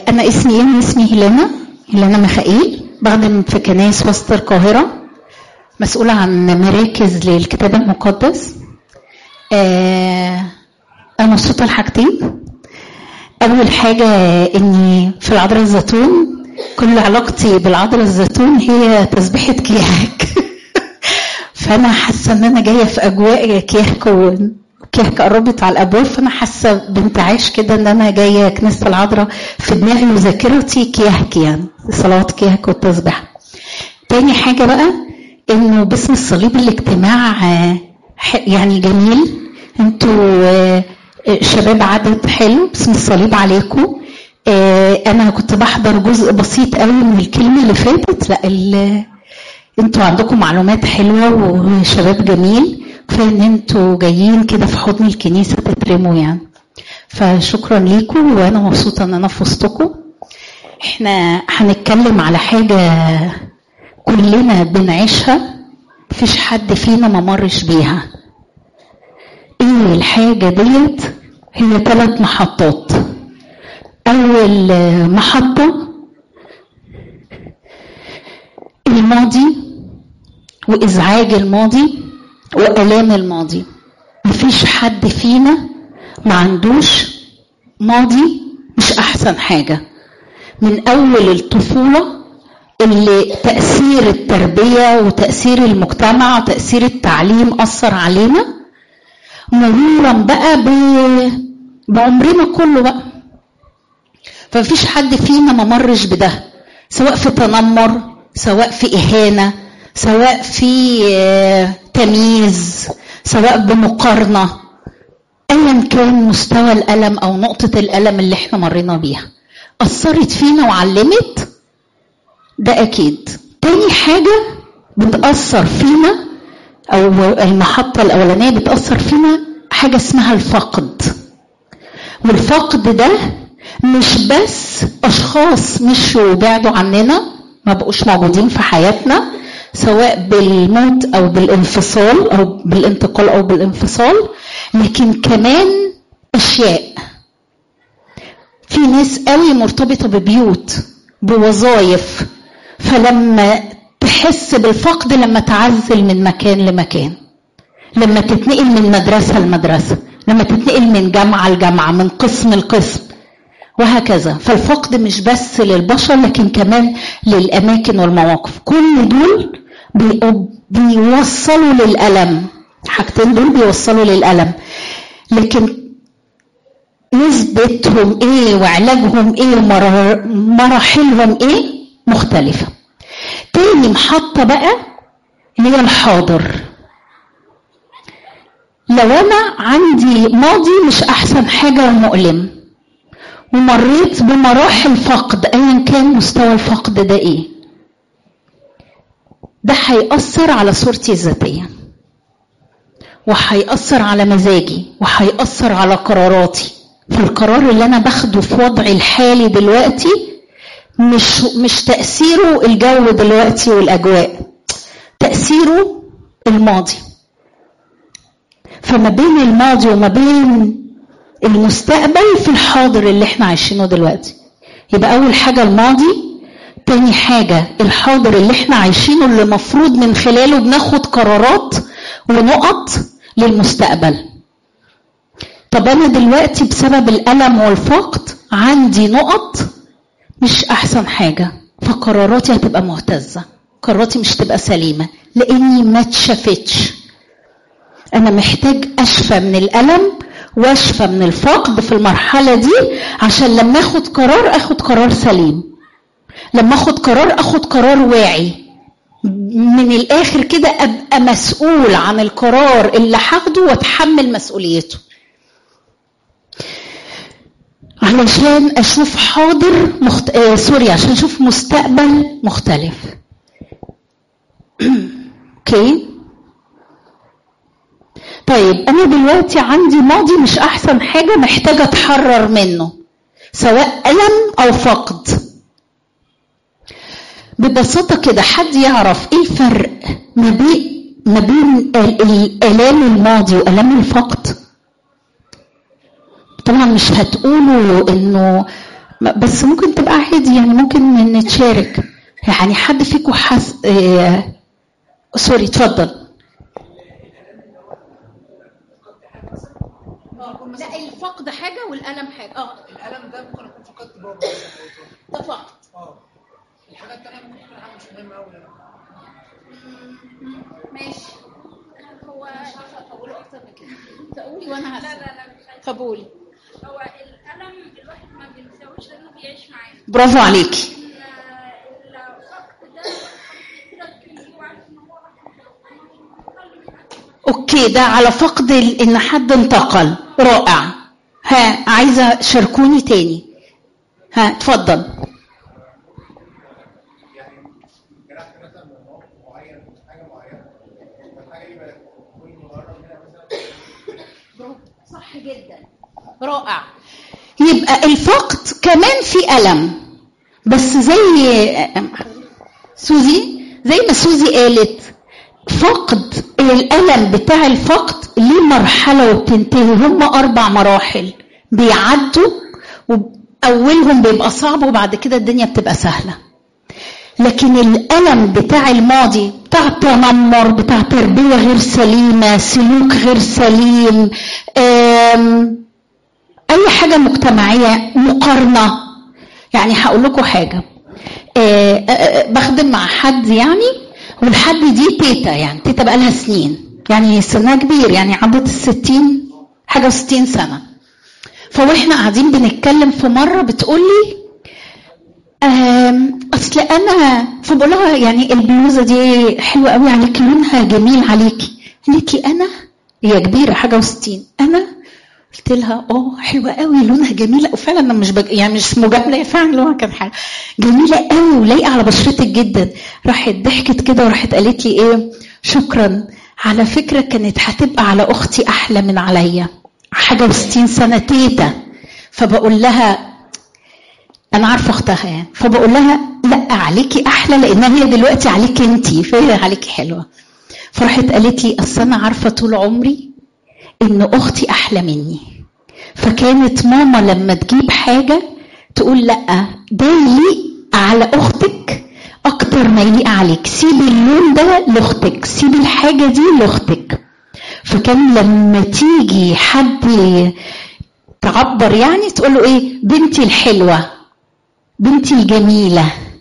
أنا اسمي إيه؟ اسمي هيلانا هيلانا ميخائيل بخدم في كنايس وسط القاهرة مسؤولة عن مراكز للكتاب المقدس آه، أنا مبسوطة لحاجتين أول حاجة إني في العذراء الزيتون كل علاقتي بالعذراء الزيتون هي تسبيحة كيهك فأنا حاسة إن أنا جاية في أجواء كيهك وكيهك قربت على الأبواب فأنا حاسة بانتعاش كده إن أنا جاية كنيسة العذراء في دماغي وذاكرتي كيهك يعني صلوات كيهك والتسبيح تاني حاجة بقى إنه باسم الصليب الاجتماع آه، ح- يعني جميل انتوا آه، شباب عدد حلو باسم الصليب عليكم آه، انا كنت بحضر جزء بسيط قوي من الكلمه اللي فاتت لا ال- انتوا عندكم معلومات حلوه وشباب جميل كفايه ان انتوا جايين كده في حضن الكنيسه تترموا يعني فشكرا ليكم وانا مبسوطه ان انا في وسطكم احنا هنتكلم على حاجه كلنا بنعيشها مفيش حد فينا ما مرش بيها ايه الحاجة ديت هي ثلاث محطات اول محطة الماضي وازعاج الماضي والام الماضي مفيش حد فينا ما عندوش ماضي مش احسن حاجة من اول الطفولة اللي تأثير التربية وتأثير المجتمع وتأثير التعليم أثر علينا مرورا بقى ب- بعمرنا كله بقى فمفيش حد فينا ما مرش بده سواء في تنمر سواء في إهانة سواء في آه، تمييز سواء بمقارنة ايا كان مستوى الالم او نقطه الالم اللي احنا مرينا بيها اثرت فينا وعلمت ده اكيد تاني حاجه بتاثر فينا او المحطه الاولانيه بتاثر فينا حاجه اسمها الفقد والفقد ده مش بس اشخاص مشوا وبعدوا عننا ما بقوش موجودين في حياتنا سواء بالموت او بالانفصال او بالانتقال او بالانفصال لكن كمان اشياء في ناس قوي مرتبطه ببيوت بوظائف فلما تحس بالفقد لما تعزل من مكان لمكان لما تتنقل من مدرسه لمدرسه لما تتنقل من جامعه لجامعه من قسم لقسم وهكذا فالفقد مش بس للبشر لكن كمان للاماكن والمواقف كل دول بيبقوا- بيوصلوا للالم الحاجتين دول بيوصلوا للالم لكن نسبتهم ايه وعلاجهم ايه ومراحلهم ايه مختلفة تاني محطة بقى هي الحاضر لو انا عندي ماضي مش احسن حاجة ومؤلم ومريت بمراحل فقد ايا كان مستوى الفقد ده ايه ده هيأثر على صورتي الذاتية وهيأثر على مزاجي وهيأثر على قراراتي فالقرار اللي انا باخده في وضعي الحالي دلوقتي مش مش تأثيره الجو دلوقتي والأجواء تأثيره الماضي فما بين الماضي وما بين المستقبل في الحاضر اللي احنا عايشينه دلوقتي يبقى أول حاجة الماضي تاني حاجة الحاضر اللي احنا عايشينه اللي مفروض من خلاله بناخد قرارات ونقط للمستقبل طب انا دلوقتي بسبب الالم والفقد عندي نقط مش احسن حاجه فقراراتي هتبقى مهتزه قراراتي مش تبقى سليمه لاني ما اتشافتش انا محتاج اشفى من الالم واشفى من الفقد في المرحله دي عشان لما اخد قرار اخد قرار سليم لما اخد قرار اخد قرار واعي من الاخر كده ابقى مسؤول عن القرار اللي هاخده واتحمل مسؤوليته علشان اشوف حاضر مخت... آه سوري عشان اشوف مستقبل مختلف اوكي طيب انا دلوقتي عندي ماضي مش احسن حاجه محتاجه اتحرر منه سواء الم او فقد ببساطه كده حد يعرف ايه الفرق ما بين ما بين ال- ال- الام الماضي والام الفقد طبعا مش هتقولوا انه م- بس ممكن تبقى عادي يعني ممكن نتشارك يعني حد فيكم حس آه... سوري اتفضل لا الفقد حاجه والالم حاجه اه الالم ده ممكن اكون فقدت بابا ده فقد اه الحاجه التانيه ممكن تكون حاجه مش مهمه قوي ماشي هو مش عارفه اقوله اكتر من كده تقولي وانا لا هسمع لا لا مش عايزة. فبقولي هو الألم الواحد ما بينساوش لأنه بيعيش معاه برافو عليكي ال- الفقد ده الواحد بيترك فيه وعارف إن هو اوكي ده على فقد ال- ان حد انتقل رائع ها عايزه شاركوني تاني ها اتفضل جرحت مثلا من موقف معين حاجه معينه والحاجه دي بقت تكون مجرد منها مثلا صح جدا رائع يبقى الفقد كمان في ألم بس زي سوزي زي ما سوزي قالت فقد الألم بتاع الفقد ليه مرحلة وبتنتهي هم أربع مراحل بيعدوا وأولهم بيبقى صعب وبعد كده الدنيا بتبقى سهلة لكن الألم بتاع الماضي بتاع تنمر بتاع تربية غير سليمة سلوك غير سليم آم، أي حاجة مجتمعية مقارنة يعني هقول لكم حاجة آه، آه، آه، بخدم مع حد يعني والحد دي تيتا يعني تيتا بقالها سنين يعني سنها كبير يعني عدت الستين حاجة وستين سنة فواحنا قاعدين بنتكلم في مرة بتقولي آم، اصل انا فبقول لها يعني البلوزه دي حلوه قوي عليكي لونها جميل عليكي قالت لي انا هي كبيره حاجه وستين انا قلت لها اه حلوه قوي لونها جميله وفعلا انا مش بج... يعني مش مجامله هي فعلا لونها كان حاجه جميله قوي ولايقه على بشرتك جدا راحت ضحكت كده وراحت قالت لي ايه شكرا على فكره كانت هتبقى على اختي احلى من عليا حاجه وستين سنه تيتا فبقول لها انا عارفه اختها يعني فبقول لها لا عليكي احلى لانها هي دلوقتي عليكي انتي فهي عليكي حلوه فراحت قالت لي اصل انا عارفه طول عمري ان اختي احلى مني فكانت ماما لما تجيب حاجه تقول لا ده يليق على اختك اكتر ما يليق عليك سيبي اللون ده لاختك سيبي الحاجه دي لاختك فكان لما تيجي حد تعبر يعني تقول له ايه بنتي الحلوه بنتي الجميله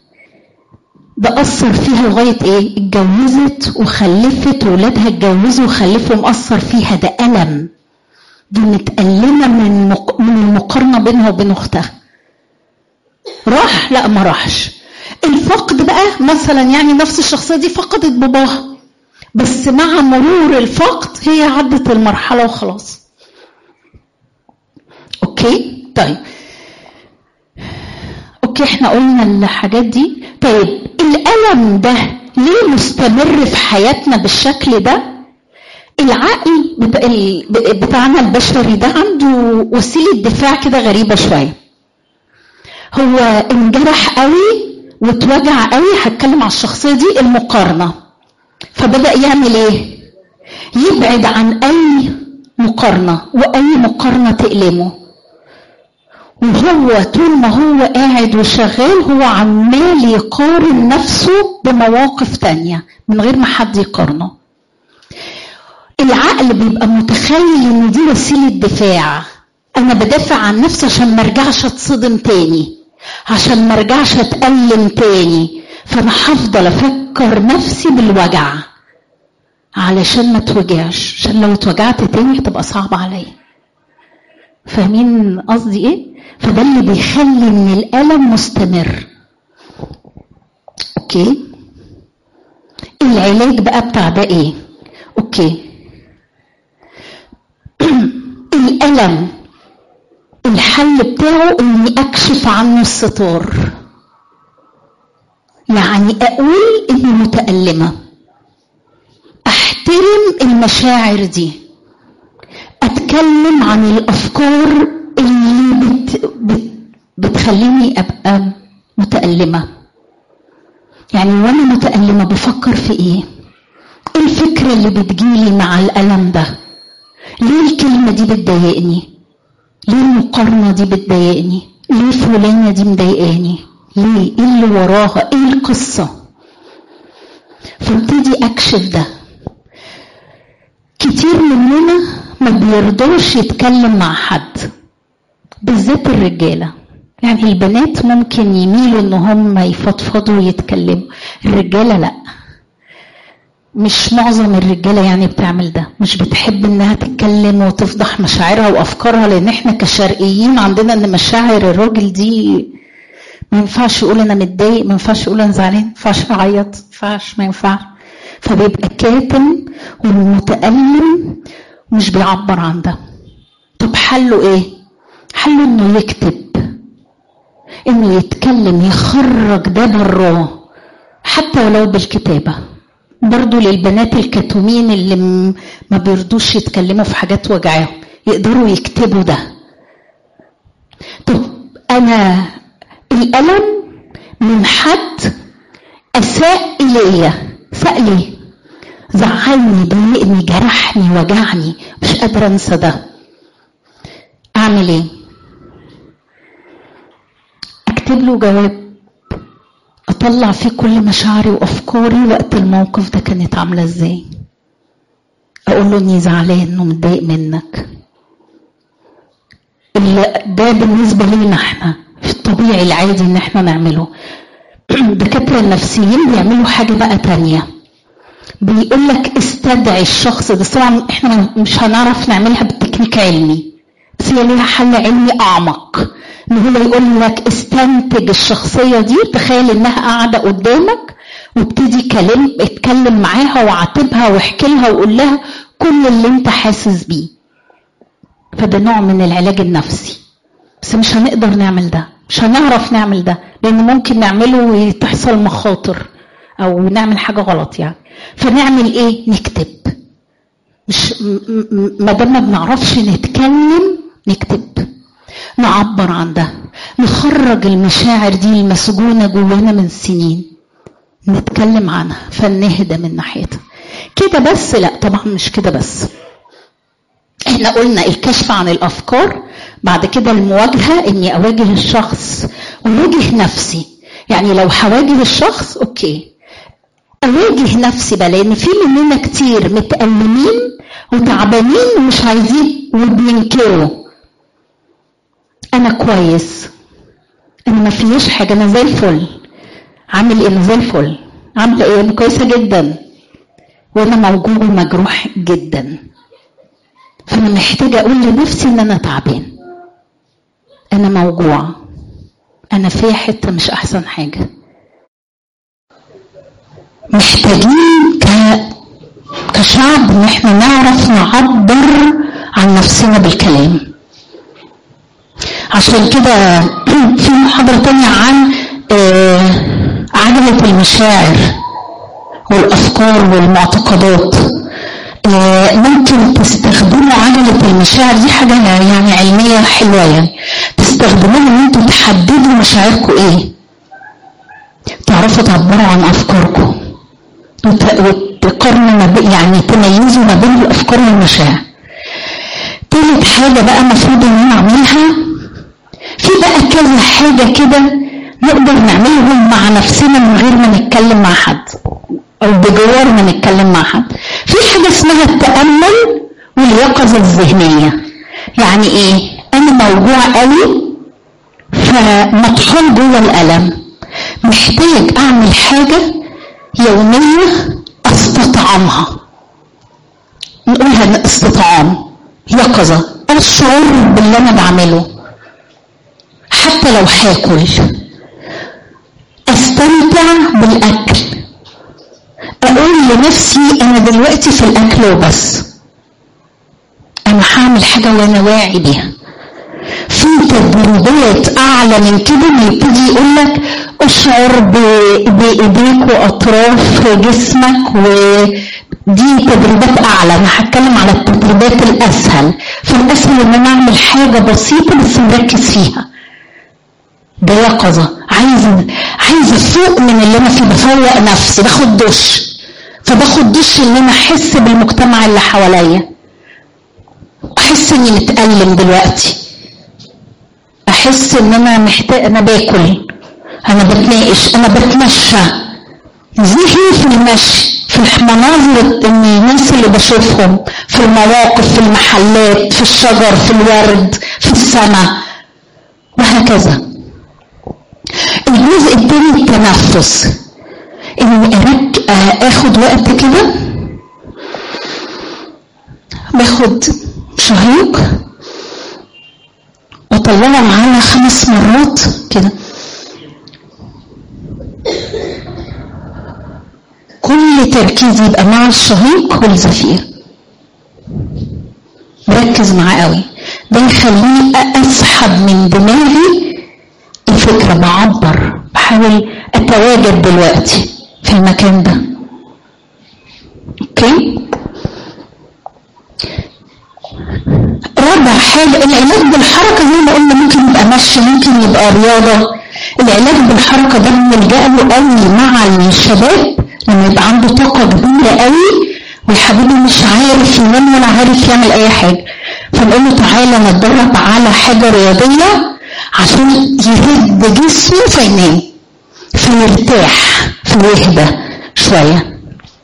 ده أثر فيها لغاية إيه؟ اتجوزت وخلفت وولادها اتجوزوا وخلفوا مأثر فيها ده ألم دي متألمة من مق... من المقارنة بينها وبين أختها راح لا ما راحش الفقد بقى مثلا يعني نفس الشخصية دي فقدت باباها بس مع مرور الفقد هي عدت المرحلة وخلاص اوكي طيب اوكي احنا قلنا الحاجات دي طيب الالم ده ليه مستمر في حياتنا بالشكل ده العقل بتا... ال- بتاعنا البشري ده عنده وسيله دفاع كده غريبه شويه هو انجرح قوي واتوجع قوي هتكلم على الشخصيه دي المقارنه فبدا يعمل ايه يبعد عن اي مقارنه واي مقارنه تألمه وهو طول ما هو قاعد وشغال هو عمال يقارن نفسه بمواقف تانية من غير ما حد يقارنه العقل بيبقى متخيل ان دي وسيلة دفاع انا بدافع عن نفسي عشان ما ارجعش اتصدم تاني عشان ما ارجعش اتألم تاني فانا هفضل افكر نفسي بالوجع علشان ما اتوجعش عشان لو اتوجعت تاني هتبقى صعبة عليا فاهمين قصدي ايه فده اللي بيخلي ان الالم مستمر اوكي العلاج بقى بتاع ده ايه اوكي الالم الحل بتاعه اني اكشف عنه الستار يعني اقول اني متألمة احترم المشاعر دي اتكلم عن الافكار اللي بت بت بتخليني ابقى متألمة يعني وانا متألمة بفكر في ايه ايه الفكرة اللي بتجيلي مع الألم ده ليه الكلمة دي بتضايقني ليه المقارنة دي بتضايقني ليه فلانة دي مضايقاني ليه ايه اللي وراها ايه القصة فابتدي اكشف ده كتير مننا ما بيرضوش يتكلم مع حد بالذات الرجالة يعني البنات ممكن يميلوا ان هم يفضفضوا ويتكلموا الرجالة لا مش معظم الرجاله يعني بتعمل ده مش بتحب انها تتكلم وتفضح مشاعرها وافكارها لان احنا كشرقيين عندنا ان مشاعر الراجل دي ما ينفعش يقول انا متضايق ما ينفعش يقول انا زعلان ما ينفعش اعيط ما ينفعش ما ينفعش فبيبقى كاتم ومتألم ومش بيعبر عن ده طب حله ايه حله انه يكتب انه يتكلم يخرج ده براه حتى ولو بالكتابه برضو للبنات الكتومين اللي م- ما بيرضوش يتكلموا في حاجات وجعاهم يقدروا يكتبوا ده طب انا الالم من حد اساء الي اساء لي زعلني ضايقني جرحني وجعني مش قادره انسى ده اعمل ايه اكتب له جواب اطلع فيه كل مشاعري وافكاري وقت الموقف ده كانت عامله ازاي اقول له اني زعلان ومتضايق منك ال- ده بالنسبه لينا احنا في الطبيعي العادي ان احنا نعمله الدكاتره النفسيين بيعملوا حاجه بقى تانية بيقول لك استدعي الشخص ده طبعا احنا مش هنعرف نعملها بالتكنيك علمي بس هي ليها حل علمي اعمق ان هو يقول لك استنتج الشخصيه دي تخيل انها قاعده قدامك وابتدي كلم اتكلم معاها وعاتبها واحكي لها وقول لها كل اللي انت حاسس بيه فده نوع من العلاج النفسي بس مش هنقدر نعمل ده مش هنعرف نعمل ده لان ممكن نعمله وتحصل مخاطر او نعمل حاجه غلط يعني فنعمل ايه نكتب مش م- م- ما دام ما بنعرفش نتكلم نكتب نعبر عن ده نخرج المشاعر دي المسجونه جوانا من سنين نتكلم عنها فنهدى من ناحيتها كده بس لا طبعا مش كده بس احنا قلنا الكشف عن الافكار بعد كده المواجهه اني اواجه الشخص واواجه نفسي يعني لو هواجه الشخص اوكي اواجه نفسي بقى لان في مننا كتير متألمين وتعبانين ومش عايزين وبينكروا انا كويس انا ما فيش حاجه انا زي الفل عامل ايه انا زي الفل عامله ايه انا كويسه جدا وانا موجوع ومجروح جدا فانا محتاجه اقول لنفسي ان انا تعبان انا موجوع انا في حته مش احسن حاجه محتاجين ك... كشعب ان احنا نعرف نعبر عن نفسنا بالكلام عشان كده في محاضرة تانية عن آه، عجلة المشاعر والأفكار والمعتقدات آه، ممكن تستخدموا عجلة المشاعر دي حاجة يعني علمية حلوة يعني تستخدموها ان انتوا تحددوا مشاعركم ايه تعرفوا تعبروا عن افكاركم وت- وتقارنوا ما بين يعني تميزوا ما بين الافكار والمشاعر تالت حاجة بقى المفروض ان انا اعملها في بقى كذا حاجة كده نقدر نعملهم مع نفسنا من غير ما نتكلم مع حد او بجوار ما نتكلم مع حد في حاجة اسمها التأمل واليقظة الذهنية يعني ايه انا موجوع قوي فمطحون جوه الألم محتاج اعمل حاجة يومية استطعمها نقولها استطعام يقظة الشعور باللي انا بعمله حتى لو هاكل استمتع بالاكل اقول لنفسي انا دلوقتي في الاكل وبس انا هعمل حاجه وانا واعي بيها في تدريبات اعلى من كده ما يبتدي يقول لك اشعر ب- بايديك واطراف جسمك ودي تدريبات اعلى انا هتكلم على التدريبات الاسهل فالاسهل ان انا اعمل حاجه بسيطه بس مركز فيها ده يقظه عايز عايز افوق من اللي انا فيه بفوق نفسي باخد دش فباخد دش ان انا احس بالمجتمع اللي حواليا احس اني متألم دلوقتي بحس ان انا محتاج انا باكل انا بتناقش انا بتمشى ذهني في المشي في المناظر الناس اللي بشوفهم في المواقف في المحلات في الشجر في الورد في السماء وهكذا الجزء الثاني التنفس اني أرك... اخد وقت كده باخد شهيق واطلعه معانا خمس مرات كده كل تركيزي يبقى مع الشهيق والزفير بركز معاه قوي ده يخليني اسحب من دماغي الفكره بعبر بحاول اتواجد دلوقتي في المكان ده اوكي رابع حاجة العلاج بالحركة زي ما قلنا ممكن يبقى مشي ممكن يبقى رياضة العلاج بالحركة ده بنلجأ له قوي مع الشباب لما يبقى عنده طاقة كبيرة قوي والحبيب مش عارف ينام ولا عارف يعمل أي حاجة فنقول له تعالى نتدرب على حاجة رياضية عشان يهد جسمه فينام فيرتاح فيهدى شوية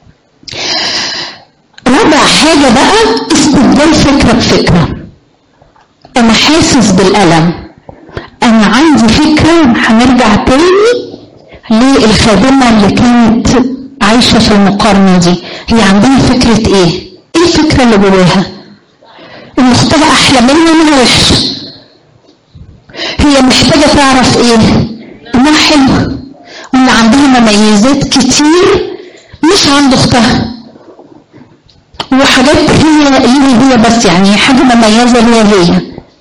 رابع حاجة بقى استبدال فكرة بفكرة أنا حاسس بالألم أنا عندي فكرة هنرجع تاني للخادمة اللي كانت عايشة في المقارنة دي هي عندها فكرة إيه؟ إيه الفكرة اللي جواها؟ إن أختها أحلى منها إنها وحشة هي محتاجة تعرف إيه؟ إنها حلوة وإن عندها مميزات كتير مش عند أختها وحاجات هي هي هي بس يعني حاجة مميزة ليها هي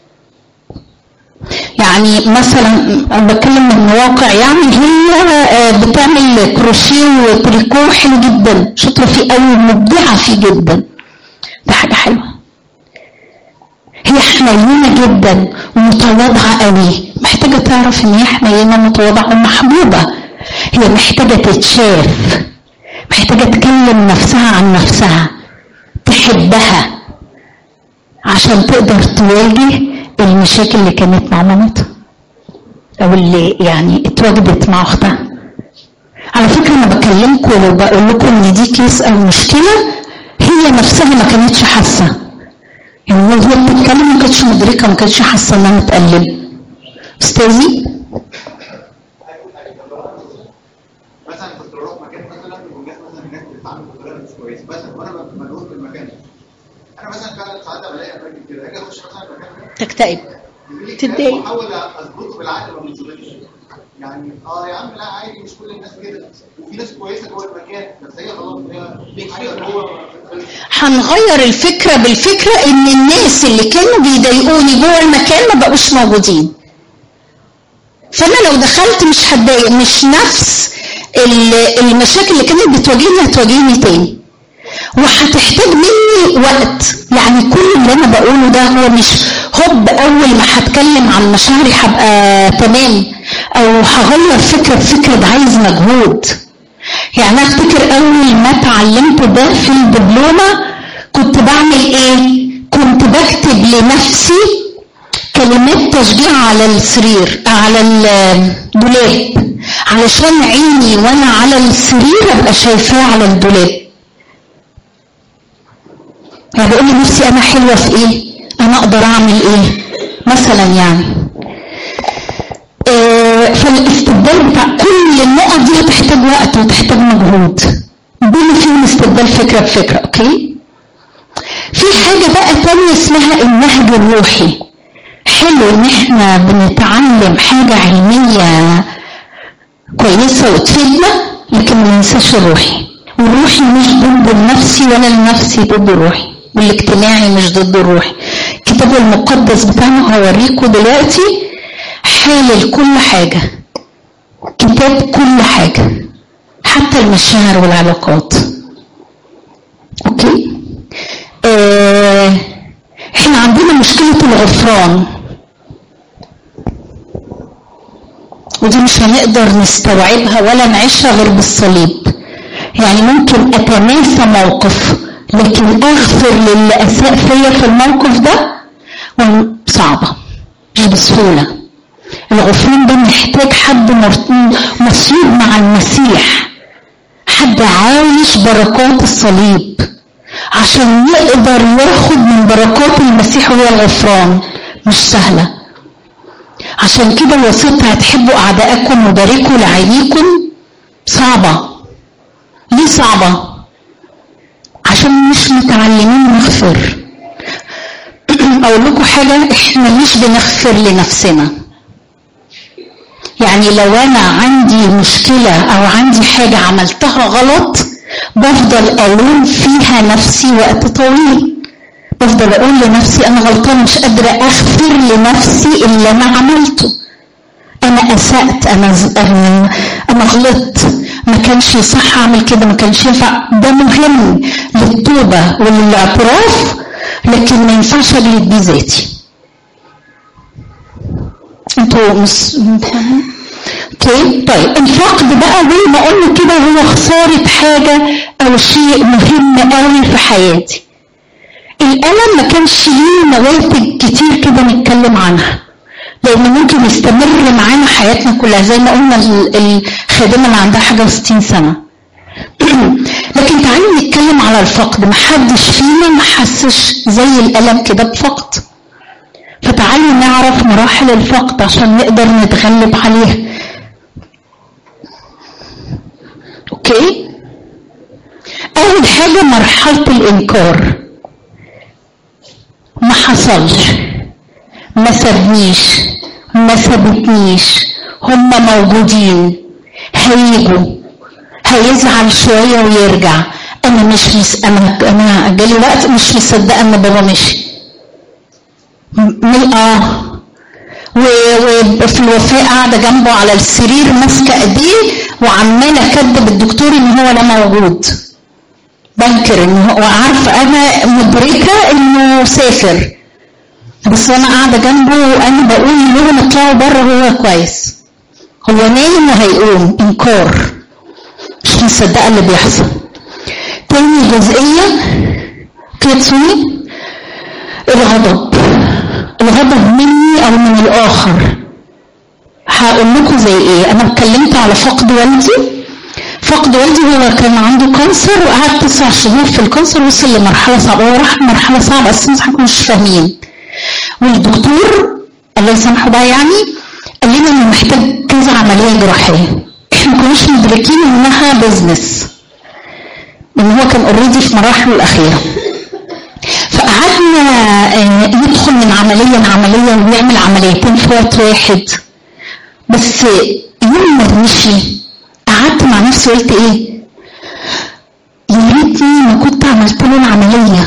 يعني مثلا انا بتكلم من واقع يعني هي بتعمل كروشيه وتريكو حلو جدا شاطره فيه قوي ومبدعه فيه جدا ده حاجه حلوه هي حنينه جدا ومتواضعه قوي محتاجه تعرف ان هي حنينه ومتواضعه ومحبوبه هي محتاجه تتشاف محتاجه تكلم نفسها عن نفسها تحبها عشان تقدر تواجه المشاكل اللي كانت مع مامتها او اللي يعني اتواجدت مع اختها على فكره انا بكلمكم وبقول لكم ان دي كيس او مشكله هي نفسها ما كانتش حاسه يعني وهي بتتكلم ما كانتش مدركه ما كانتش حاسه انها متقلبه استاذي مثلا كنت بروح مكان مثلا وجات مثلا الناس بتتعامل بطريقه مش كويسه مثلا وانا ملهوف في المكان ده انا مثلا فعلا ساعات بلاقي اماكن كده اجي اخش مثلا المكان ده تكتئب يجي لي تتضايق. كلام واحاول اظبطه بالعقل ما بيظبطش يعني اه يا عم لا عادي مش كل الناس كده وفي ناس كويسه جوه المكان بس هي خلاص هي في حاجه جوه هنغير الفكره بالفكره ان الناس اللي كانوا بيضايقوني جوه المكان ما بقوش موجودين فانا لو دخلت مش هتضايق مش نفس ال- المشاكل اللي كانت بتواجهني هتواجهني تاني وهتحتاج مني وقت يعني كل اللي انا بقوله ده هو مش هوب اول ما هتكلم عن مشاعري هبقى تمام او هغير فكره بفكره ده عايز مجهود يعني انا افتكر اول ما اتعلمت ده في الدبلومه كنت بعمل ايه كنت بكتب لنفسي كلمات تشجيع على السرير على الدولاب علشان عيني وانا على السرير ابقى شايفاه على الدولاب يعني بقول لنفسي انا حلوه في ايه انا اقدر اعمل ايه مثلا يعني آه، فالاستبدال بتاع كل النقط دي هتحتاج وقت وتحتاج مجهود بما فيهم استبدال فكره بفكره اوكي في حاجه بقى تانية اسمها النهج الروحي حلو ان احنا بنتعلم حاجه علميه كويسه وتفيدنا لكن ما ننساش الروحي والروحي مش ضد النفسي ولا النفسي ضد الروحي والاجتماعي مش ضد الروحي الكتاب المقدس بتاعنا هوريكم دلوقتي حالل كل حاجة كتاب كل حاجة حتى المشاعر والعلاقات اوكي آه احنا عندنا مشكلة الغفران ودي مش هنقدر نستوعبها ولا نعيشها غير بالصليب يعني ممكن اتناسى موقف لكن اغفر للي اساء فيا في الموقف ده صعبه مش بسهوله الغفران ده محتاج حد مر- مصيب مع المسيح حد عايش بركات الصليب عشان يقدر ياخد من بركات المسيح وهي الغفران مش سهلة عشان كده الوصية بتاعت حبوا أعدائكم وباركوا لعينيكم صعبة ليه صعبة؟ عشان مش متعلمين نغفر أقول لكم حاجة إحنا مش بنغفر لنفسنا يعني لو أنا عندي مشكلة أو عندي حاجة عملتها غلط بفضل ألوم فيها نفسي وقت طويل بفضل أقول لنفسي أنا غلطان مش قادرة أغفر لنفسي اللي أنا عملته أنا أسأت أنا ز- أنا أنا غلطت ما كانش صح أعمل كده ما كانش ينفع ده مهم للتوبة وللاعتراف لكن ما ينفعش أجلد بيه ذاتي انتوا مش فاهمين؟ اوكي طيب الفقد بقى زي ما قلنا كده هو خسارة حاجة أو شيء مهم قوي في حياتي الألم ما كانش ليه نواتج كتير كده نتكلم عنها لأنه ممكن يستمر معانا حياتنا كلها زي ما قلنا ال- الخادمة اللي عندها حاجة وستين سنة لكن تعالوا نتكلم على الفقد محدش فينا ما حسش زي الألم كده بفقد فتعالوا نعرف مراحل الفقد عشان نقدر نتغلب عليها اوكي اول حاجة مرحلة الانكار ما حصلش ما سابنيش ما سابتنيش هم موجودين هيجوا هيزعل شوية ويرجع انا مش مس... انا انا جالي وقت مش مصدقة ان بابا مشي م- اه و- وفي الوفاة قاعدة جنبه على السرير ماسكة ايديه وعمالة اكدب الدكتور ان هو لا موجود بنكر ان هو وعارفة انا مدركة انه سافر بس انا قاعدة جنبه وانا بقول لهم اطلعوا بره هو كويس هو نايم وهيقوم انكار مش مصدقة اللي بيحصل تاني جزئية كاتسوني الغضب الغضب مني او من الاخر هقول لكم زي ايه انا اتكلمت على فقد والدي فقد والدي هو كان عنده كانسر وقعد تسع شهور في الكانسر وصل لمرحله صعبه هو راح مرحله صعبه اصلا احنا مش فاهمين والدكتور الله يسامحه بقى يعني قال لنا انه محتاج كذا عمليه جراحيه احنا ما كناش مدركين انها بزنس ان هو كان اوريدي في مراحله الاخيره فقعدنا آه، ندخل من عملية لعملية ونعمل عمليتين في وقت واحد بس يوم ما مشي قعدت مع نفسي وقلت ايه يا ريتني ما كنت عملت له العملية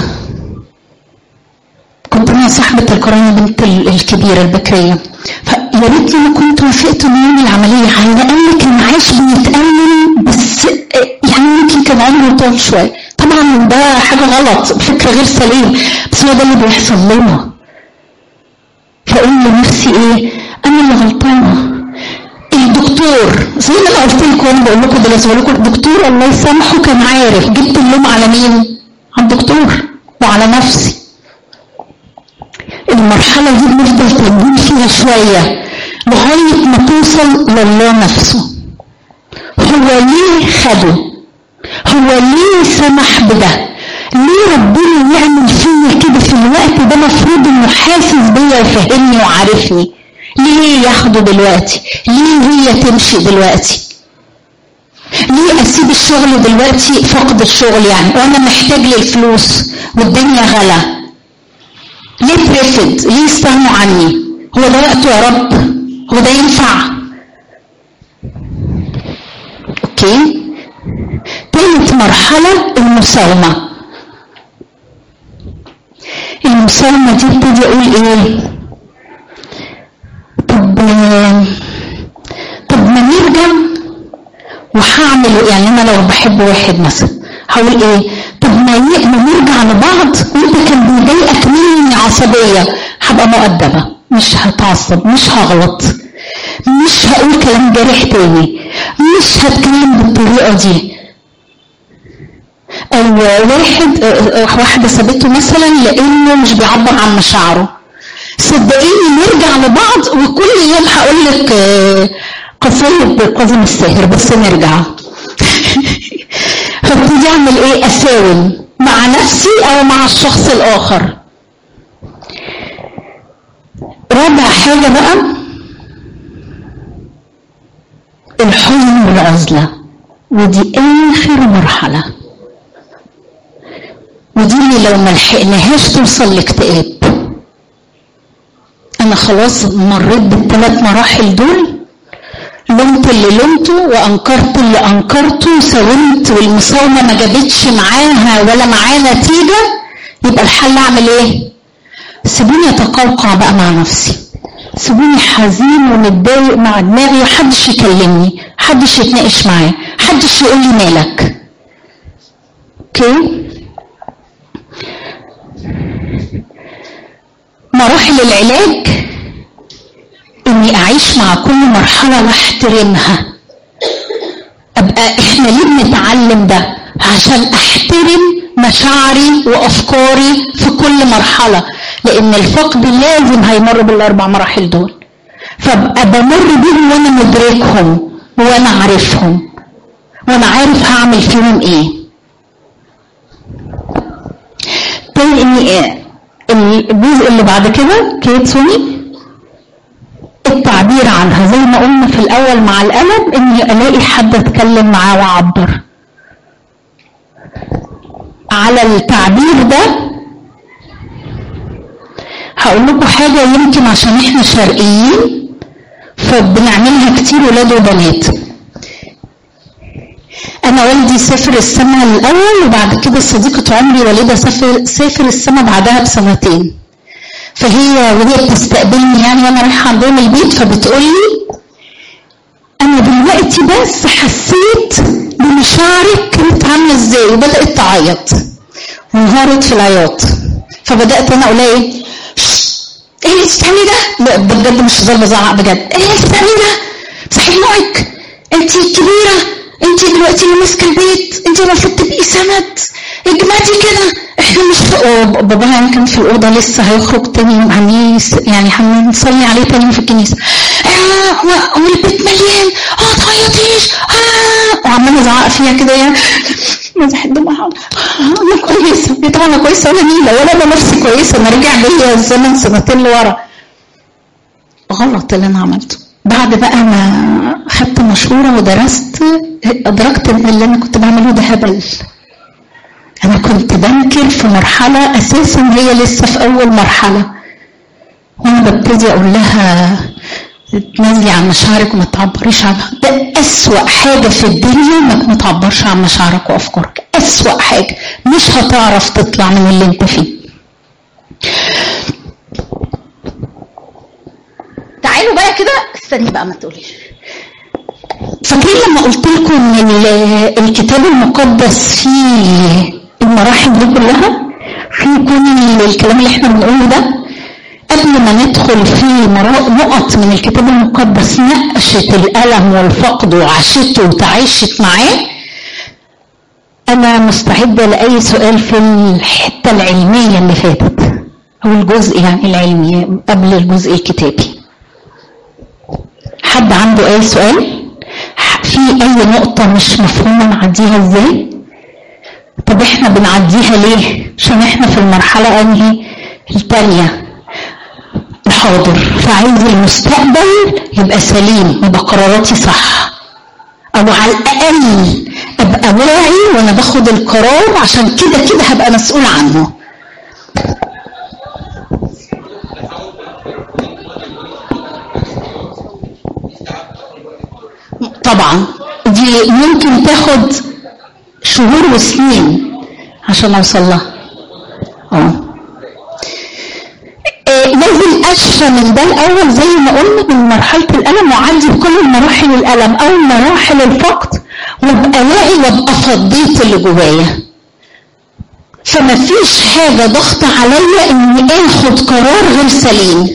كنت انا صاحبة الكورونا بنت ال- الكبيرة البكرية فيا ريتني ما كنت وافقت انه يعمل العملية على الاقل كان عايش بيتألم بس آه، يعني يمكن كان عمره طول شوية طبعا ده حاجة غلط فكرة غير سليم بس هو ده اللي بيحصل لنا فاقول لنفسي ايه انا اللي غلطانه الدكتور زي ما انا قلت لكم وانا بقول لكم دلوقتي بقول لكم الدكتور الله يسامحه كان عارف جبت اللوم على مين؟ على الدكتور وعلى نفسي المرحله دي بنفضل تنجين فيها شويه لغايه ما توصل لله نفسه هو ليه خده هو ليه سمح بده ليه ربنا يعمل فيا كده في الوقت ده المفروض انه حاسس بيا وفاهمني وعارفني ليه ياخده دلوقتي ليه هي تمشي دلوقتي ليه اسيب الشغل دلوقتي فقد الشغل يعني وانا محتاج للفلوس والدنيا غلا ليه ترفض ليه يستغنوا عني هو ده وقته يا رب هو ده ينفع اوكي تالت مرحلة المساومة المساومة دي ابتدي اقول ايه طب طب ما نرجع وهعمل يعني انا لو بحب واحد مثلا هقول ايه طب ما ي- ما نرجع لبعض وانت كان بيضايقك مني عصبيه هبقى مؤدبه مش هتعصب مش هغلط مش هقول كلام جارح تاني مش هتكلم بالطريقه دي او واحد واحده سابته مثلا لانه مش بيعبر عن مشاعره صدقيني نرجع لبعض وكل يوم هقول لك آه، قصيد كاظم الساهر بس نرجع فابتدي اعمل ايه اساوم مع نفسي او مع الشخص الاخر رابع حاجه بقى الحزن والعزله ودي اخر مرحله ودي اللي لو ما لحقناهاش توصل لاكتئاب انا خلاص مريت بالثلاث مراحل دول لمت اللي لمته وانكرت اللي انكرته وساومت والمساومه ما جابتش معاها ولا معاه نتيجه يبقى الحل اعمل ايه؟ سيبوني اتقوقع بقى مع نفسي سيبوني حزين ومتضايق مع دماغي وحدش يكلمني حدش يتناقش معايا حدش يقول لي مالك اوكي مراحل العلاج اني اعيش مع كل مرحله واحترمها ابقى احنا ليه بنتعلم ده عشان احترم مشاعري وافكاري في كل مرحله لان الفقد لازم هيمر بالاربع مراحل دول فابقى بمر بيهم وانا مدركهم وانا عارفهم وانا عارف هعمل فيهم ايه تاني ايه الجزء اللي بعد كده كيت سوني التعبير عنها زي ما قلنا في الاول مع الالم اني الاقي حد اتكلم معاه واعبر على التعبير ده هقول لكم حاجه يمكن عشان احنا شرقيين فبنعملها كتير ولاد وبنات انا والدي سافر السما الاول وبعد كده صديقه عمري والدها سافر سافر السما بعدها بسنتين فهي وهي بتستقبلني يعني وانا رايحه عندهم البيت فبتقول لي انا دلوقتي بس حسيت بمشاعرك كانت عامله ازاي وبدات تعيط وانهارت في العياط فبدات انا اقول لها ايه ايه اللي بتعملي ده؟ لا ده بجد مش هزار بزعق بجد ايه اللي بتعملي ده؟ صحي نوعك انت كبيره انت دلوقتي اللي ماسكه البيت انت المفروض تبقي سند اجمدي كده احنا مش في باباها يعني كان في الاوضه لسه هيخرج تاني يوم هنيس يعني هنصلي عليه تاني يوم في الكنيسه آه والبيت مليان اه تعيطيش اه وعمال ازعق فيها كده يعني مزح الدموع انا كويسه يا طبعا انا كويسه ولا نيله ولا انا نفسي كويسه انا رجع بيا الزمن سنتين لورا غلط اللي انا عملته بعد بقى ما خدت مشوره ودرست ادركت ان اللي انا كنت بعمله ده هبل انا كنت بنكر في مرحله اساسا هي لسه في اول مرحله وانا ببتدي اقول لها تنزلي عن مشاعرك وما تعبريش عنها ده اسوأ حاجه في الدنيا انك ما تعبرش عن مشاعرك وافكارك اسوأ حاجه مش هتعرف تطلع من اللي انت فيه تعالوا بقى كده استني بقى ما تقوليش فاكرين لما قلت لكم ان الكتاب المقدس فيه المراحل دي كلها في كل الكلام اللي احنا بنقوله ده قبل ما ندخل في نقط من الكتاب المقدس نقشت الألم والفقد وعاشته وتعايشت معاه أنا مستعدة لأي سؤال في الحتة العلمية اللي فاتت أو الجزء يعني العلمي قبل الجزء الكتابي حد عنده أي سؤال؟ في أي نقطة مش مفهومة نعديها إزاي؟ طب احنا بنعديها ليه؟ عشان احنا في المرحلة انهي؟ التانية الحاضر فعايز المستقبل يبقى سليم يبقى قراراتي صح او على الاقل ابقى واعي وانا باخد القرار عشان كده كده هبقى مسؤول عنه طبعا دي ممكن تاخد شهور وسنين عشان اوصل لها اه لازم اشفى من ده الاول زي ما قلنا من مرحله الالم واعدي بكل مراحل الالم او مراحل الفقد وابقى واعي وابقى فضيت اللي جوايا فما فيش حاجه ضغط عليا اني اخد قرار غير سليم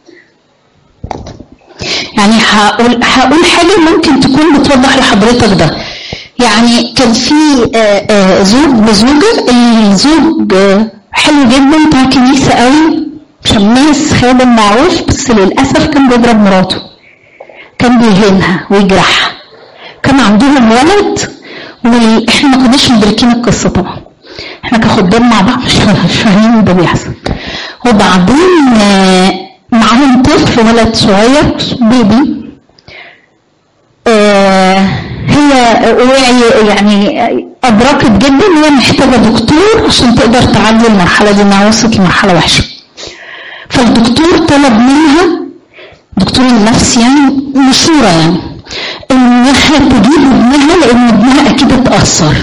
يعني هقول هقول حاجه ممكن تكون بتوضح لحضرتك ده يعني كان في زوج وزوجه الزوج حلو جدا بتاع كنيسه قوي مش شماس خادم معروف بس للاسف كان بيضرب مراته كان بيهينها ويجرحها كان عندهم ولد واحنا ما كناش مدركين القصه طبعا احنا كخدام مع بعض مش مش فاهمين ده بيحصل وبعدين آه، معاهم طفل ولد صغير بيبي آه، هي وعي يعني ادركت جدا ان هي محتاجه دكتور عشان تقدر تعدي المرحله دي انها وصلت لمرحله وحشه فالدكتور طلب منها دكتور النفسي يعني مشوره يعني انها تجيب ابنها لان ابنها اكيد اتاثر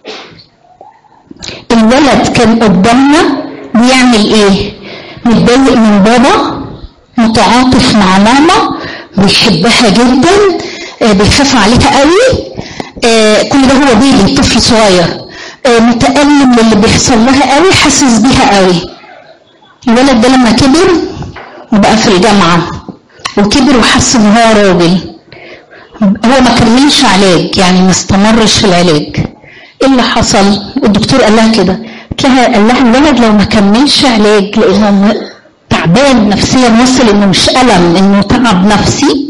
الولد كان قدامنا بيعمل ايه متضايق من بابا متعاطف مع ماما بيحبها جدا آه، بيخاف عليها قوي آه، كل ده هو بيبي طفل صغير آه، متألم للي بيحصل لها قوي حاسس بيها قوي الولد ده لما كبر وبقى في الجامعة وكبر وحس ان هو راجل هو ما كملش علاج يعني ما استمرش في العلاج ايه اللي حصل الدكتور قال لها كده قالت لها قال لها الولد لو ما كملش علاج لانه م- تعبان نفسيا وصل انه مش الم انه تعب نفسي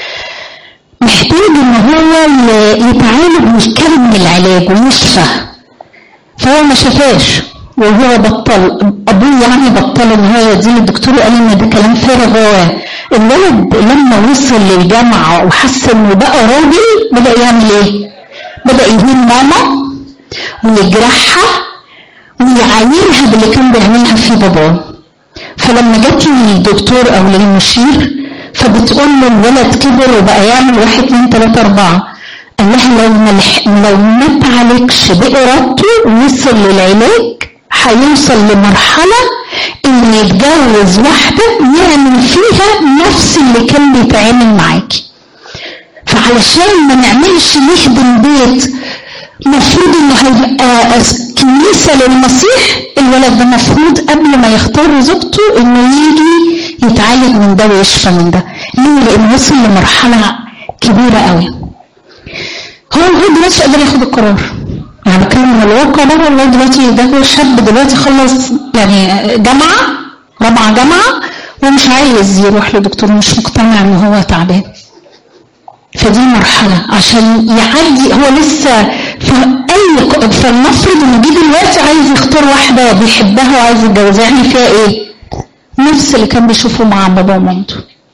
محتاج ان هو ي- يتعالج ويكمل العلاج ويشفى فهو ما شافاش وهو بطل ابوه يعني بطل ان هو يديه للدكتور قال ان ده كلام فارغ هو الولد لما وصل للجامعه وحس انه بقى راجل بدا يعمل ايه؟ بدا يهين ماما ويجرحها ويعايرها باللي كان بيعملها في باباه فلما جت للدكتور او للمشير فبتقول له الولد كبر وبقى يعمل واحد اتنين تلاته اربعه قال لها لو ما لح- لو ما اتعالجش بارادته ووصل للعلاج هيوصل لمرحله انه يتجوز واحده يعمل فيها نفس اللي كان بيتعامل معاكي فعلشان ما نعملش نخدم بيت المفروض انه هيبقى كنيسه للمسيح الولد ده المفروض قبل ما يختار زوجته انه يجي يتعالج من ده ويشفى من ده ليه؟ لانه وصل لمرحله كبيره قوي هو لغايه دلوقتي مش قادر ياخد القرار يعني بتكلم من الواقع ده لغايه دلوقتي ده هو شاب دلوقتي خلص يعني جامعه رابعه جامعه ومش عايز يروح لدكتور مش مقتنع ان هو تعبان فدي مرحلة عشان يعدي هو لسه في أي فلنفرض إنه جه دلوقتي عايز يختار واحدة بيحبها وعايز يتجوزها يعمل فيها إيه؟ نفس اللي كان بيشوفه مع بابا ومامته.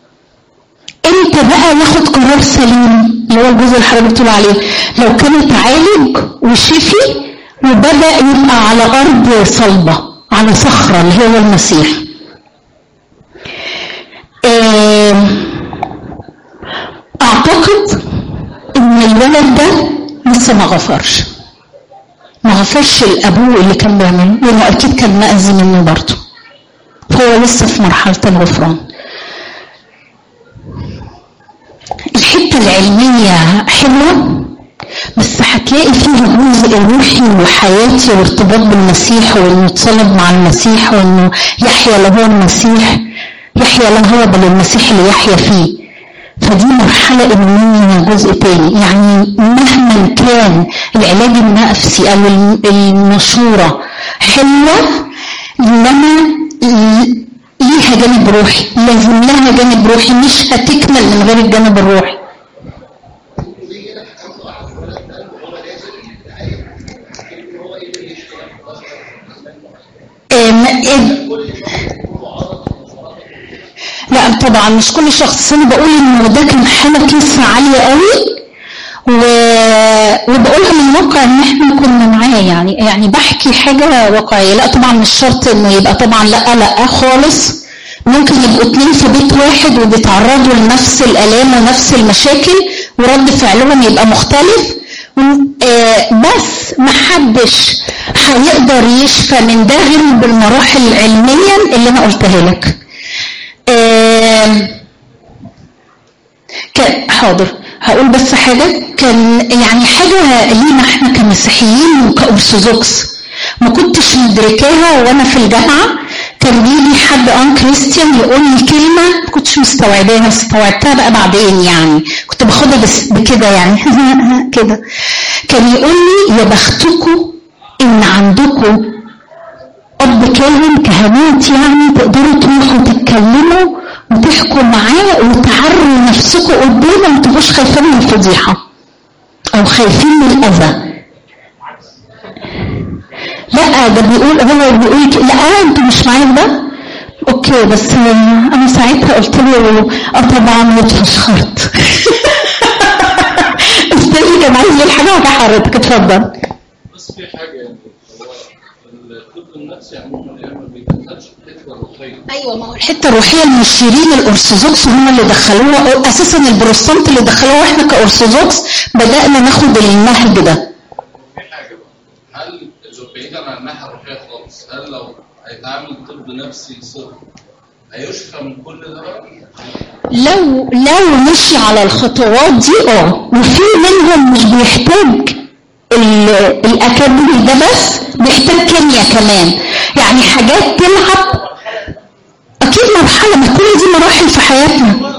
امتى بقى ياخد قرار سليم اللي هو الجزء اللي حضرتك بتقول عليه لو كان اتعالج وشفي وبدا يبقى على ارض صلبه على صخره اللي هو المسيح آم، اعتقد ان الولد ده لسه ما غفرش ما غفرش لابوه اللي كان بيعمله لانه اكيد كان مأذي منه برضه فهو لسه في مرحله الغفران الحته العلميه حلوه بس هتلاقي فيها جزء روحي وحياتي وارتباط بالمسيح وانه يتصلب مع المسيح وانه يحيا له المسيح يحيا له هو بل المسيح اللي يحيا فيه فدي مرحلة إيمانية جزء تاني يعني مهما كان العلاج النفسي أو المشورة حلوة إنما ليها جانب روحي لازم لها جانب روحي مش هتكمل من غير الجانب الروحي آم، إيه- لا طبعا مش كل شخص انا بقول انه ده كان حاله لسه عاليه قوي و... وبقولها من واقع ان احنا كنا معاه يعني يعني بحكي حاجه واقعيه لا طبعا مش شرط انه يبقى طبعا لا لا خالص ممكن يبقوا اتنين في بيت واحد وبيتعرضوا لنفس الالام ونفس المشاكل ورد فعلهم يبقى مختلف و- آه، بس محدش هيقدر يشفى من ده غير بالمراحل علميا اللي انا قلتها لك آم، كان حاضر هقول بس حاجة كان يعني حاجة لينا احنا كمسيحيين وكأرثوذكس ما كنتش مدركاها وانا في الجامعة كان بيجي حد ان كريستيان يقول لي كلمة ما كنتش مستوعباها استوعبتها بقى بعدين يعني كنت باخدها بس بكده يعني كده كان يقول لي يا بختكم ان عندكم اب كاهن كهنوت يعني تقدروا تروحوا تتكلموا وتحكوا معاه وتعروا نفسكم قدامه ما تبقوش خايفين من الفضيحه او خايفين من الاذى لا ده بيقول هو بيقول ك- لا انتوا مش معايا في ده اوكي بس آه، انا ساعتها قلت له اه طبعا واتفشخرت استني كان عايز يقول حاجه وجع حضرتك اتفضل بس في حاجه يعني هو الطب النفسي عموما يعني ما بيدخلش في الحته الروحيه ايوه ما هو الحته الروحيه المشيرين الارثوذكس هم اللي دخلوها اساسا البروتستانت اللي دخلوها واحنا كارثوذكس بدانا ناخد النهج ده في حاجه بقى هل لو بعيدا عن الناحيه الروحيه خالص هل لو هيتعامل طب نفسي صرف هيشفى من كل ده بقى؟ لو لو مشي على الخطوات دي اه وفي منهم مش بيحتاج ال- الاكاديمي ده بس بيحتاج كيمياء كمان يعني حاجات تلعب اكيد مرحله ما كل دي مراحل في حياتنا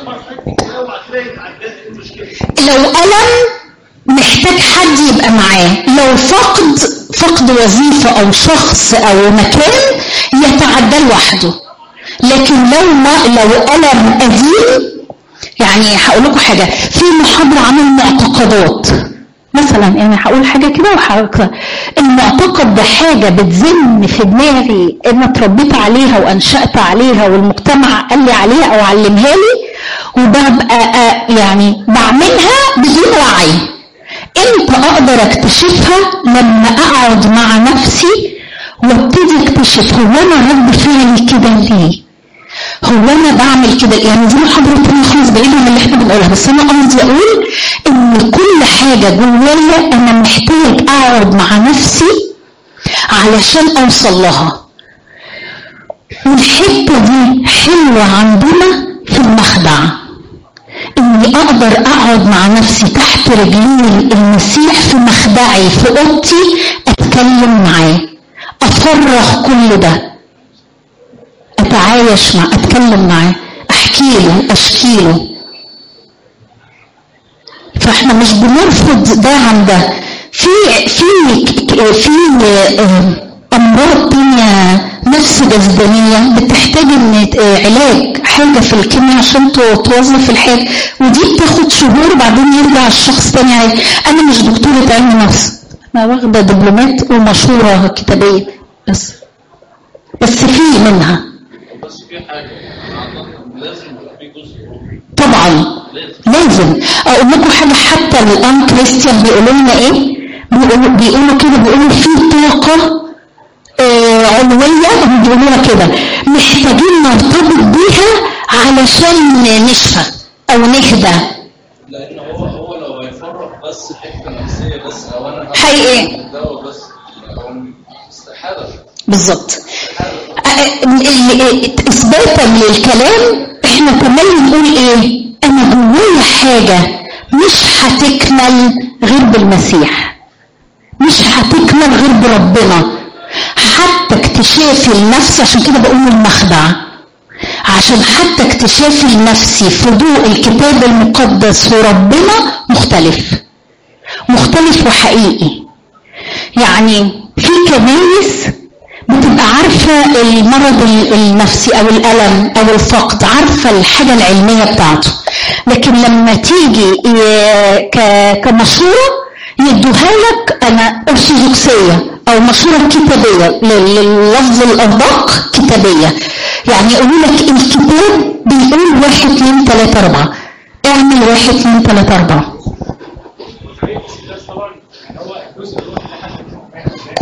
لو ألم محتاج حد يبقى معاه لو فقد فقد وظيفة أو شخص أو مكان يتعدى لوحده لكن لو ما لو ألم قديم يعني هقول لكم حاجة في محاضرة عن المعتقدات مثلا يعني هقول حاجة كده وحركة المعتقد ده حاجة بتزن في دماغي انا اتربيت عليها وانشأت عليها والمجتمع قال لي عليها او علمها لي وببقى آه، يعني بعملها بدون وعي امتى اقدر اكتشفها لما اقعد مع نفسي وابتدي اكتشف هو انا رد فعلي كده ليه هو انا بعمل كده يعني دي محاضره تانية خالص بعيده عن اللي احنا بنقولها بس انا قصدي اقول ان كل حاجه جوايا انا محتاج اقعد مع نفسي علشان اوصل لها والحته دي حلوه عندنا في المخدع اني اقدر اقعد مع نفسي تحت رجلين المسيح في مخدعي في اوضتي اتكلم معاه افرغ كل ده اتعايش مع اتكلم معاه احكي له اشكي له فاحنا مش بنرفض ده عن ده في في في آه، امراض تانية نفس جسدانية بتحتاج ان آه، علاج حاجة في الكيمياء عشان تو- توظف الحاجة ودي بتاخد شهور وبعدين يرجع الشخص تاني عادي انا مش دكتورة علم نفس انا واخدة دبلومات ومشورة كتابية بس بس في منها بس في حاجه انا اعتقد لازم يبقى في جزء روحي طبعا لازم لازم اقول لكم حاجه حتى الان كريستيان بيقولوا لنا ايه بيقولوا, بيقولوا كده بيقولوا في طاقه آه علويه هم بيقولوها كده محتاجين نرتبط بيها علشان نشفى او نهدى لان هو هو لو هيفرغ بس حته نفسيه بس او انا هاخد حقيقي. الدواء بس هو استحاله بالظبط آه، ال- ال- اثباتا للكلام احنا كمان نقول ايه انا جوايا حاجه مش هتكمل غير بالمسيح مش هتكمل غير بربنا حتى اكتشافي النفس عشان كده بقول المخدع عشان حتى اكتشافي النفسي في ضوء الكتاب المقدس وربنا مختلف مختلف وحقيقي يعني في كنايس بتبقى عارفة المرض ال- النفسي أو الألم أو الفقد عارفة الحاجة العلمية بتاعته لكن لما تيجي ي- ك- كمشورة يدوها لك أنا أرثوذكسية أو مشورة كتابية لل- لللفظ الأدق كتابية يعني يقولوا لك الكتاب بيقول واحد اتنين تلاتة أربعة اعمل واحد اتنين تلاتة أربعة بس طبعا هو الجزء الروحي ده حاجه مش مفاهيم مش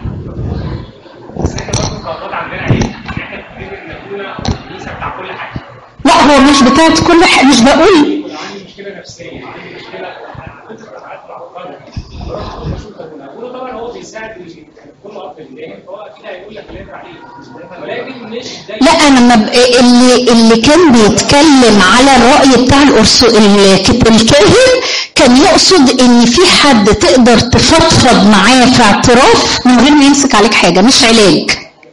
هينفع بس احنا برضه كأفراد عندنا عيب ان احنا بنفتكر ان ابونا الكنيسه بتاع كل حاجه لا هو مش بتاعت كل حاجة مش بقول ولو عندي مشكله نفسيه عندي مشكله كنت ساعات بعقدها بروح اقول اشوف ابونا ابونا طبعا هو بيساعد اللي يكون اب الجاهل فهو اكيد هيقول لك اللي انت عليه ولكن مش دايما لا انا ما ب... اللي اللي كان بيتكلم على الراي بتاع الأرسو... الكت- الكاهن كان يقصد ان في حد تقدر تفضفض معاه في اعتراف من غير ما يمسك عليك حاجه مش علاج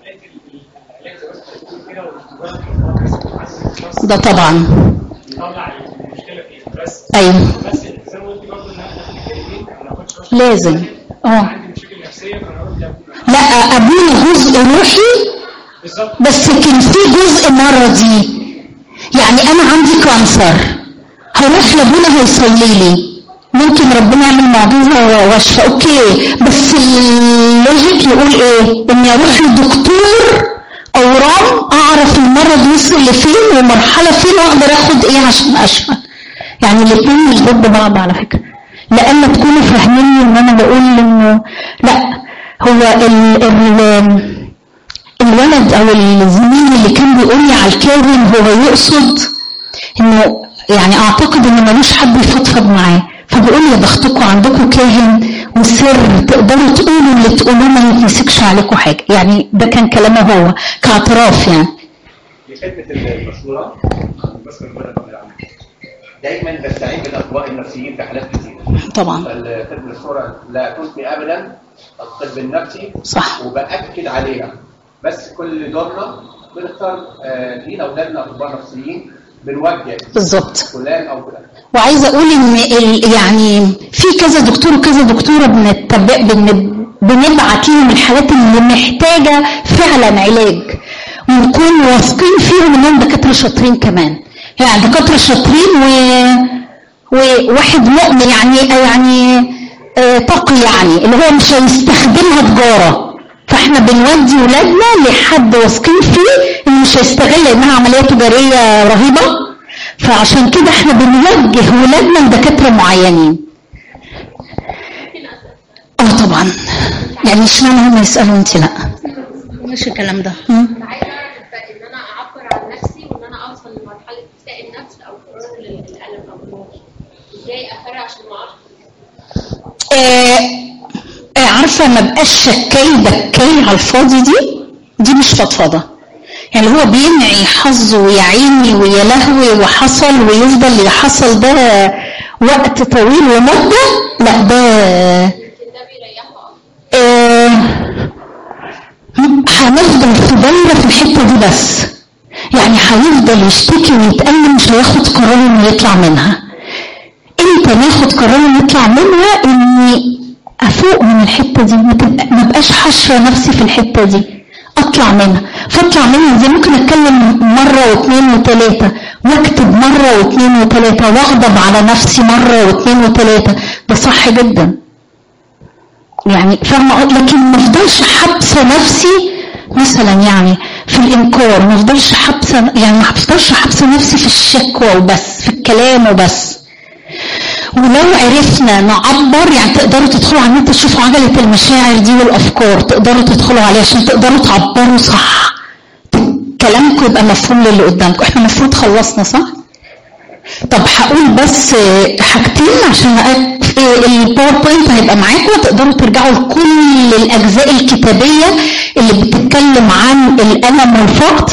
ده طبعا يطلع المشكله فيه بس ايوه بس زي ما قلت برضه ان احنا محتاجين ما ناخدش لازم اه عندي مشاكل نفسيه فانا قلت لابونا لا ابونا جزء روحي بالظبط بس كان في جزء مرضي يعني انا عندي كانسر هروح لابونا هيصلي لي ممكن ربنا يعمل معجزه واشفى اوكي بس اللوجيك يقول ايه اني اروح لدكتور اورام اعرف المرض وصل لفين ومرحله فين واقدر اخد ايه عشان اشفى يعني الاثنين مش ضد بعض على فكره لان تكونوا فاهميني ان انا بقول انه لا هو ال ال الولد او الزميل اللي كان بيقول لي على الكاهن هو يقصد انه يعني اعتقد ان ملوش حد يفضفض معاه فبيقول لي يا بختكم عندكم كاهن وسر تقدروا تقولوا اللي تقولوه ما يتمسكش عليكم حاجه يعني ده كان كلامه هو كاعتراف يعني لخدمة المشورة بشكر ربنا رب العالمين. دايما بستعين بالاطباء النفسيين في حالات كثيره. طبعا خدمة المشورة لا تنفي ابدا الطب النفسي صح وباكد عليها بس كل دورنا بنختار آه، لينا اولادنا اطباء نفسيين بنوجه بالظبط فلان او فلان. وعايزه اقول ان ال- يعني في كذا دكتور وكذا دكتوره بنتبع بن- بنبعت لهم الحالات اللي محتاجه فعلا علاج ونكون واثقين فيهم انهم دكاتره شاطرين كمان يعني دكاتره شاطرين و وواحد مؤمن يعني يعني آه، تقي يعني اللي هو مش هيستخدمها تجاره فاحنا بنودي ولادنا لحد واثقين فيه انه مش هيستغل انها عمليه تجاريه رهيبه فعشان كده احنا بنوجه ولادنا لدكاتره معينين اه طبعا يعني اشمعنى هم يسالوا انت لا مش الكلام ده مم. انا عايزه اعرف الفرق ان انا اعبر عن نفسي وان انا اوصل لمرحله استاء النفس او قرار للالم او الموت ازاي افرق عشان ما اعرفش آه آه عارفه ما بقاش شكاي بكاي على الفاضي دي دي مش فضفضه يعني هو بينعي حظه ويا عيني ويا لهوي وحصل ويفضل يحصل ده وقت طويل ومده لا ده يمكن ده بيريحه اكتر آه، هنفضل في دايرة في الحتة دي بس يعني هيفضل يشتكي ويتألم مش هياخد قرار انه يطلع منها امتى ناخد قرار نطلع منها اني افوق من الحتة دي ما تبقى- ما بقاش حشرة نفسي في الحتة دي اطلع منها فاطلع منها دي ممكن اتكلم مرة واثنين وثلاثة واكتب مرة واثنين وثلاثة واغضب على نفسي مرة واثنين وثلاثة ده صح جدا يعني فاهمة أقول- لكن ما افضلش حابسة نفسي مثلا يعني في الانكار ما افضلش حابسة يعني ما افضلش حابسة نفسي في الشكوى وبس في الكلام وبس ولو عرفنا نعبر يعني تقدروا تدخلوا على النت تشوفوا عجلة المشاعر دي والافكار تقدروا تدخلوا عليها عشان تقدروا تعبروا صح كلامكم يبقى مفهوم للي قدامكم احنا المفروض خلصنا صح؟ طب هقول بس آه، حاجتين عشان أ- آه، الباوربوينت هيبقى معاكم تقدروا ترجعوا لكل الاجزاء الكتابيه اللي بتتكلم عن الالم والفقد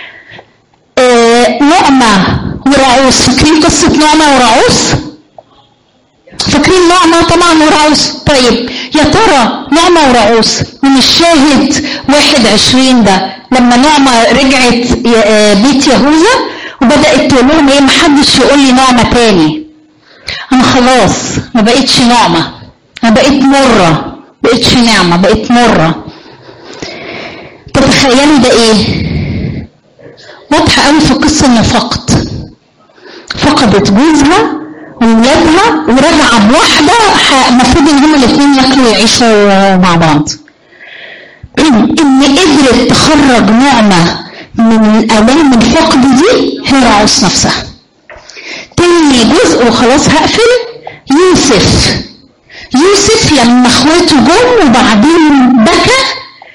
آه، نعمه ورعوس فاكرين قصه نعمه ورعوس فاكرين نعمه طبعا ورعوس طيب يا ترى نعمه ورعوس من الشاهد واحد عشرين ده لما نعمه رجعت ي- آه، بيت يهوذا وبدات تقول لهم ايه محدش يقول لي نعمه تاني انا خلاص ما بقتش نعمه انا بقيت مره بقيتش نعمه بقيت مره تتخيلوا ده ايه واضحه قوي في القصه ان فقد فقدت جوزها وولادها وراجعه بواحده ح- المفروض ان هما الاثنين ياكلوا ويعيشوا مع بعض ان قدرت تخرج نعمه من الام الفقد دي هي رعوس نفسها تاني جزء وخلاص هقفل يوسف يوسف لما اخواته جم وبعدين بكى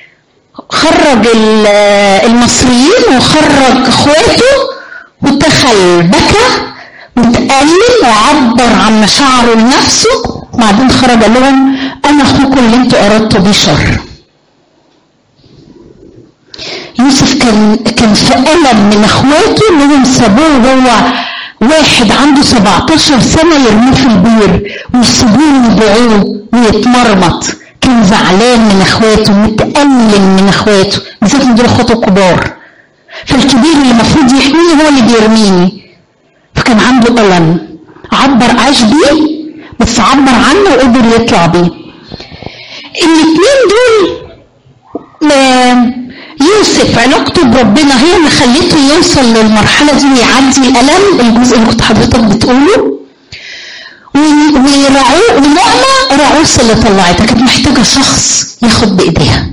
خرج ال- المصريين وخرج اخواته ودخل بكى وتألم وعبر عن مشاعره لنفسه بعدين خرج قال لهم انا اخوكم اللي انتوا اردتوا بيه شر يوسف كان كان في ألم من اخواته انهم سابوه وهو واحد عنده 17 سنة يرموه في البير ويسيبوه يبيعوه ويتمرمط كان زعلان من اخواته متألم من اخواته بالذات ان دول اخواته الكبار فالكبير اللي المفروض يحميني هو اللي بيرميني فكان عنده ألم عبر عاش بيه بس عبر عنه وقدر يطلع بيه الاثنين دول في علاقته بربنا هي اللي خلته يوصل للمرحله دي ويعدي الالم الجزء اللي كنت حضرتك بتقوله و- ورعو ونعمة رعوس اللي طلعتها كانت محتاجة شخص ياخد بإيديها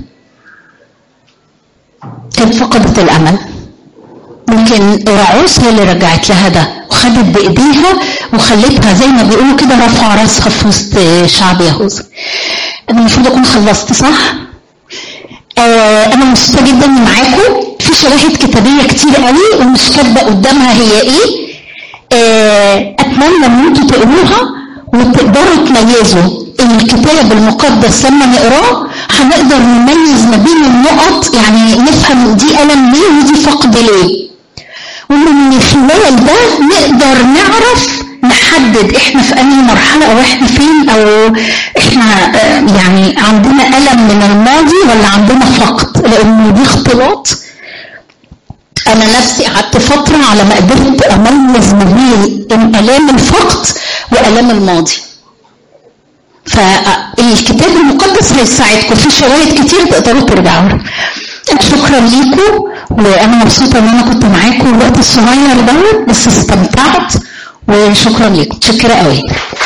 كانت فقدت الأمل لكن رعوس هي اللي رجعت لها ده وخدت بإيديها وخلتها زي ما بيقولوا كده رفع راسها في وسط شعب يهوذا أنا المفروض أكون خلصت صح؟ آه أنا مبسوطة جدا إني معاكم في شواهد كتابية كتير قوي ومش كاتبة قدامها هي إيه آه، اتمنى ان انتوا تقروها وتقدروا تميزوا الكتاب المقدس لما نقراه هنقدر نميز ما بين النقط يعني نفهم دي ألم ليه ودي فقد ليه ومن خلال ده نقدر نعرف نحدد احنا في انهي مرحلة او احنا فين او احنا آه، يعني عندنا ألم من الماضي ولا عندنا فقد لان دي اختلاط انا نفسي قعدت فتره على ما قدرت اميز ما بين الام الفقد والام الماضي فالكتاب المقدس هيساعدكم في شواهد كتير تقدروا ترجعوا لها شكرا ليكم وانا مبسوطه ان انا كنت معاكم الوقت الصغير دوت بس استمتعت وشكرا ليكم شكرا قوي